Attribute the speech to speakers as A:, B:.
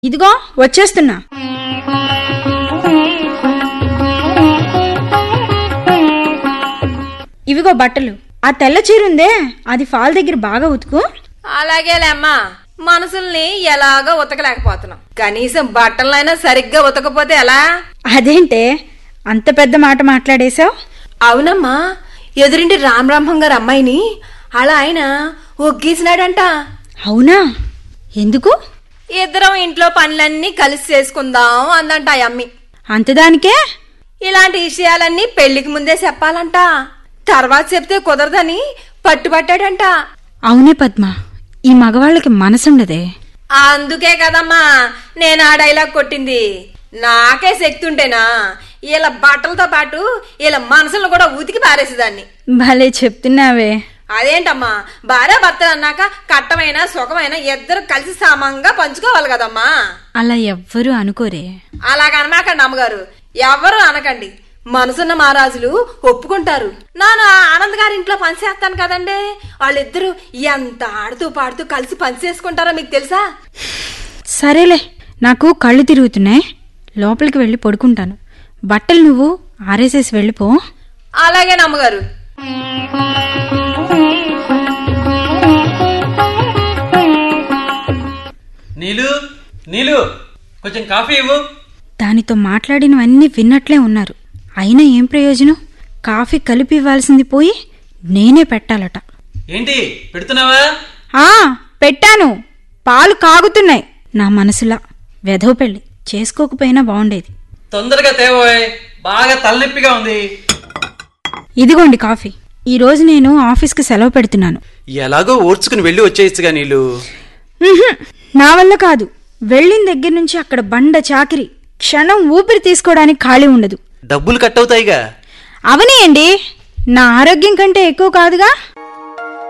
A: ఇదిగో వచ్చేస్తున్నా ఇవిగో బట్టలు ఆ తెల్ల చీర ఉందే అది ఫాల్ దగ్గర బాగా ఉతుకు
B: అలాగేలేమ్మా మనసుల్ని ఎలాగో ఉతకలేకపోతున్నాం కనీసం బట్టలైనా సరిగ్గా ఉతకపోతే ఎలా
A: అదేంటే అంత పెద్ద మాట మాట్లాడేశావు
B: అవునమ్మా ఎదురింటి రామరాంహం గారు అమ్మాయిని అలా ఆయన ఒగ్గేసినాడంట
A: అవునా ఎందుకు
B: ఇద్దరం ఇంట్లో పనులన్నీ కలిసి చేసుకుందాం అందంట ఆ అమ్మి
A: అంతదానికే
B: ఇలాంటి విషయాలన్నీ పెళ్లికి ముందే చెప్పాలంట తర్వాత చెప్తే కుదరదని పట్టుబట్టాడంట
A: అవునే పద్మ ఈ మగవాళ్ళకి మనసుండదే
B: అందుకే కదమ్మా నేను ఆ డైలాగ్ కొట్టింది నాకే శక్తి ఉంటేనా ఇలా బట్టలతో పాటు ఇలా మనసులను కూడా ఉతికి పారేసేదాన్ని
A: భలే చెప్తున్నావే
B: అదేంటమ్మా భార్య భర్తలు అన్నాక కట్టమైన సుఖమైన ఇద్దరు కలిసి సమంగా పంచుకోవాలి కదమ్మా
A: అలా ఎవ్వరూ అనుకోరే
B: అలాగనమాకండి అమ్మగారు ఎవరు అనకండి మనసున్న మహారాజులు ఒప్పుకుంటారు నాను ఆ ఆనంద్ గారి ఇంట్లో పనిచేస్తాను కదండి వాళ్ళిద్దరూ ఎంత ఆడుతూ పాడుతూ కలిసి పని చేసుకుంటారో మీకు తెలుసా
A: సరేలే నాకు కళ్ళు తిరుగుతున్నాయి లోపలికి వెళ్ళి పడుకుంటాను బట్టలు నువ్వు ఆరేసేసి వెళ్ళిపో
B: అలాగే నమ్మగారు
C: నీలు నీలు కొంచెం కాఫీ ఇవ్వు
A: దానితో మాట్లాడినవన్నీ విన్నట్లే ఉన్నారు అయినా ఏం ప్రయోజనం కాఫీ కలిపి ఇవ్వాల్సింది పోయి నేనే పెట్టాలట
C: ఏంటి పెడుతున్నావా
A: ఆ పెట్టాను పాలు కాగుతున్నాయి నా మనసులా వెధవ పెళ్ళి చేసుకోకపోయినా బాగుండేది
C: తొందరగా తేవోయ్ బాగా తలనొప్పిగా ఉంది
A: ఇదిగోండి కాఫీ ఈ రోజు నేను ఆఫీస్కి సెలవు పెడుతున్నాను
C: ఎలాగో ఓడ్చుకుని వెళ్ళి వచ్చేయచ్చుగా నీలు
A: ఉహుం, నా వల్ల కాదు వెళ్ళిన దగ్గర నుంచి అక్కడ బండ చాకిరి క్షణం ఊపిరి తీసుకోవడానికి ఖాళీ ఉండదు
C: డబ్బులు కట్ అవుతాయిగా
A: అవనియండి నా ఆరోగ్యం కంటే ఎక్కువ కాదుగా